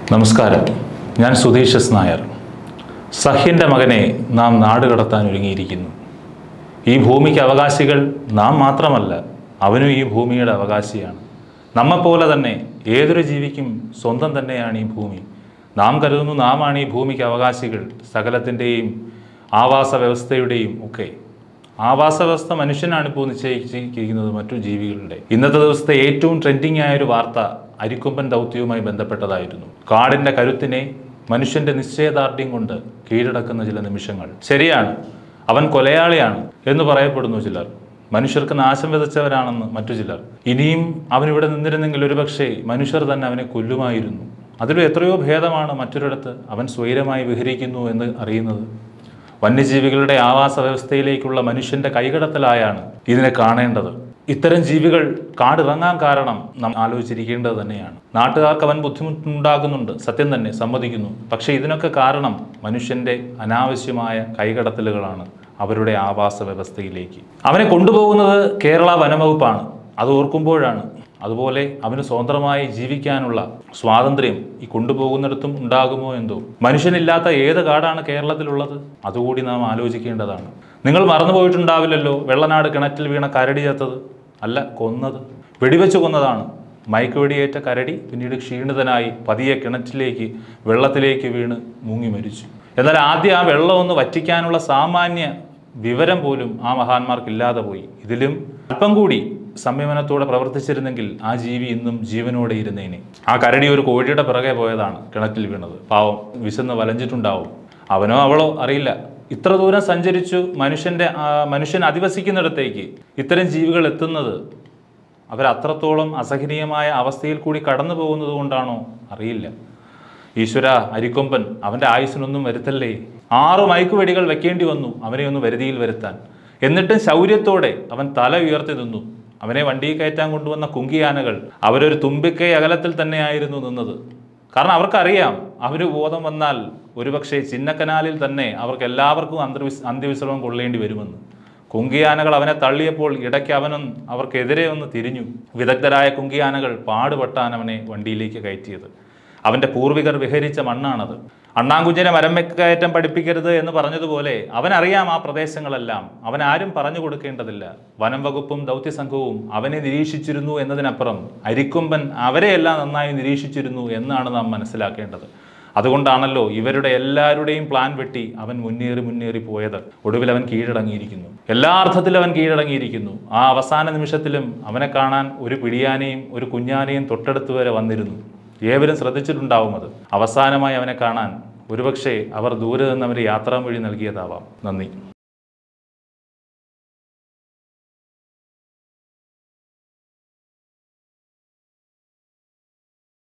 നമസ്കാരം ഞാൻ സുധീഷ് എസ് നായർ സഹ്യൻ്റെ മകനെ നാം നാട് കടത്താൻ ഒരുങ്ങിയിരിക്കുന്നു ഈ ഭൂമിക്ക് അവകാശികൾ നാം മാത്രമല്ല അവനും ഈ ഭൂമിയുടെ അവകാശിയാണ് നമ്മെപ്പോലെ തന്നെ ഏതൊരു ജീവിക്കും സ്വന്തം തന്നെയാണ് ഈ ഭൂമി നാം കരുതുന്നു നാമാണ് ഈ ഭൂമിക്ക് അവകാശികൾ സകലത്തിൻ്റെയും ആവാസ വ്യവസ്ഥയുടെയും ഒക്കെ ആവാസ വ്യവസ്ഥ മനുഷ്യനാണ് ഇപ്പോൾ നിശ്ചയിച്ചിരിക്കുന്നത് മറ്റു ജീവികളുടെ ഇന്നത്തെ ദിവസത്തെ ഏറ്റവും ട്രെൻഡിങ് ആയ ഒരു വാർത്ത അരിക്കൊമ്പൻ ദൗത്യവുമായി ബന്ധപ്പെട്ടതായിരുന്നു കാടിന്റെ കരുത്തിനെ മനുഷ്യന്റെ നിശ്ചയദാർഢ്യം കൊണ്ട് കീഴടക്കുന്ന ചില നിമിഷങ്ങൾ ശരിയാണ് അവൻ കൊലയാളിയാണ് എന്ന് പറയപ്പെടുന്നു ചിലർ മനുഷ്യർക്ക് നാശം വിതച്ചവരാണെന്ന് മറ്റു ചിലർ ഇനിയും അവൻ ഇവിടെ നിന്നിരുന്നെങ്കിൽ ഒരുപക്ഷെ മനുഷ്യർ തന്നെ അവനെ കൊല്ലുമായിരുന്നു അതിലും എത്രയോ ഭേദമാണ് മറ്റൊരിടത്ത് അവൻ സ്വൈരമായി വിഹരിക്കുന്നു എന്ന് അറിയുന്നത് വന്യജീവികളുടെ ആവാസ വ്യവസ്ഥയിലേക്കുള്ള മനുഷ്യന്റെ കൈകടത്തലായാണ് ഇതിനെ കാണേണ്ടത് ഇത്തരം ജീവികൾ കാടിറങ്ങാൻ കാരണം നാം ആലോചിച്ചിരിക്കേണ്ടത് തന്നെയാണ് നാട്ടുകാർക്ക് അവൻ ബുദ്ധിമുട്ടുണ്ടാകുന്നുണ്ട് സത്യം തന്നെ സമ്മതിക്കുന്നു പക്ഷേ ഇതിനൊക്കെ കാരണം മനുഷ്യന്റെ അനാവശ്യമായ കൈകടത്തലുകളാണ് അവരുടെ ആവാസ വ്യവസ്ഥയിലേക്ക് അവനെ കൊണ്ടുപോകുന്നത് കേരള വനംവകുപ്പാണ് അത് ഓർക്കുമ്പോഴാണ് അതുപോലെ അവന് സ്വതന്ത്രമായി ജീവിക്കാനുള്ള സ്വാതന്ത്ര്യം ഈ കൊണ്ടുപോകുന്നിടത്തും ഉണ്ടാകുമോ എന്തോ മനുഷ്യനില്ലാത്ത ഏത് കാടാണ് കേരളത്തിലുള്ളത് അതുകൂടി നാം ആലോചിക്കേണ്ടതാണ് നിങ്ങൾ മറന്നുപോയിട്ടുണ്ടാവില്ലല്ലോ വെള്ളനാട് കിണറ്റിൽ വീണ കരടി ചത്തത് അല്ല കൊന്നത് വെടിവെച്ച് കൊന്നതാണ് മയക്കുവെടിയേറ്റ കരടി പിന്നീട് ക്ഷീണിതനായി പതിയെ കിണറ്റിലേക്ക് വെള്ളത്തിലേക്ക് വീണ് മുങ്ങി മരിച്ചു എന്നാൽ ആദ്യം ആ വെള്ളം ഒന്ന് വറ്റിക്കാനുള്ള സാമാന്യ വിവരം പോലും ആ മഹാന്മാർക്കില്ലാതെ പോയി ഇതിലും അല്പം കൂടി സംയമനത്തോടെ പ്രവർത്തിച്ചിരുന്നെങ്കിൽ ആ ജീവി ഇന്നും ജീവനോടെ ഇരുന്നേനെ ആ കരടി ഒരു കോഴിയുടെ പിറകെ പോയതാണ് കിണറ്റിൽ വീണത് പാവം വിശന്ന് വലഞ്ചിട്ടുണ്ടാവും അവനോ അവളോ അറിയില്ല ഇത്ര ദൂരം സഞ്ചരിച്ചു മനുഷ്യന്റെ ആ, മനുഷ്യൻ അധിവസിക്കുന്നിടത്തേക്ക് ഇത്തരം ജീവികൾ എത്തുന്നത് അവരത്രത്തോളം അസഹനീയമായ അവസ്ഥയിൽ കൂടി കടന്നു പോകുന്നത് കൊണ്ടാണോ അറിയില്ല ഈശ്വര അരിക്കൊമ്പൻ അവൻ്റെ ആയുസ്സിനൊന്നും വരുത്തല്ലേ ആറ് മയക്കുവെടികൾ വെക്കേണ്ടി വന്നു അവനെ ഒന്ന് വരുതിയിൽ വരുത്താൻ എന്നിട്ടും ശൗര്യത്തോടെ അവൻ തല ഉയർത്തി നിന്നു അവനെ വണ്ടിയിൽ കയറ്റാൻ കൊണ്ടുവന്ന കുങ്കിയാനകൾ അവരൊരു തുമ്പിക്കൈ അകലത്തിൽ തന്നെയായിരുന്നു നിന്നത് കാരണം അവർക്കറിയാം അവർ ബോധം വന്നാൽ ഒരുപക്ഷെ ചിന്നക്കനാലിൽ തന്നെ അവർക്ക് എല്ലാവർക്കും അന്തർവിസ് അന്ത്യവിശ്രമം കൊള്ളേണ്ടി വരുമെന്ന് കുങ്കിയാനകൾ അവനെ തള്ളിയപ്പോൾ ഇടയ്ക്ക് അവനും അവർക്കെതിരെ ഒന്ന് തിരിഞ്ഞു വിദഗ്ധരായ കുങ്കിയാനകൾ പാടുപെട്ടാൻ അവനെ വണ്ടിയിലേക്ക് കയറ്റിയത് അവൻ്റെ പൂർവികർ വിഹരിച്ച മണ്ണാണത് അണ്ണാങ്കുഞ്ഞിനെ മരം കയറ്റം പഠിപ്പിക്കരുത് എന്ന് പറഞ്ഞതുപോലെ അവനറിയാം ആ പ്രദേശങ്ങളെല്ലാം അവൻ ആരും പറഞ്ഞു കൊടുക്കേണ്ടതില്ല വനം വകുപ്പും ദൗത്യസംഘവും അവനെ നിരീക്ഷിച്ചിരുന്നു എന്നതിനപ്പുറം അരിക്കൊമ്പൻ അവരെയെല്ലാം നന്നായി നിരീക്ഷിച്ചിരുന്നു എന്നാണ് നാം മനസ്സിലാക്കേണ്ടത് അതുകൊണ്ടാണല്ലോ ഇവരുടെ എല്ലാവരുടെയും പ്ലാൻ വെട്ടി അവൻ മുന്നേറി മുന്നേറി പോയത് ഒടുവിൽ അവൻ കീഴടങ്ങിയിരിക്കുന്നു എല്ലാ അർത്ഥത്തിലും അവൻ കീഴടങ്ങിയിരിക്കുന്നു ആ അവസാന നിമിഷത്തിലും അവനെ കാണാൻ ഒരു പിടിയാനയും ഒരു കുഞ്ഞാനയും തൊട്ടടുത്ത് വരെ വന്നിരുന്നു ഏവരും ശ്രദ്ധിച്ചിട്ടുണ്ടാവും അത് അവസാനമായി അവനെ കാണാൻ ഒരുപക്ഷെ അവർ ദൂരെ നിന്ന് അവന് യാത്രാമൊഴി നൽകിയതാവാം നന്ദി